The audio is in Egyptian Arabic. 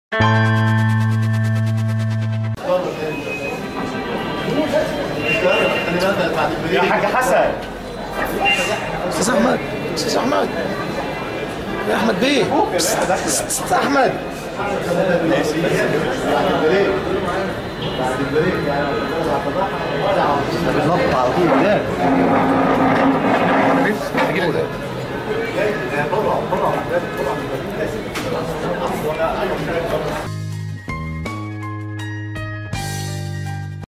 يا حاج حسن استاذ احمد استاذ احمد يا احمد بيه استاذ احمد بتنط على طول ده طبعا طبعا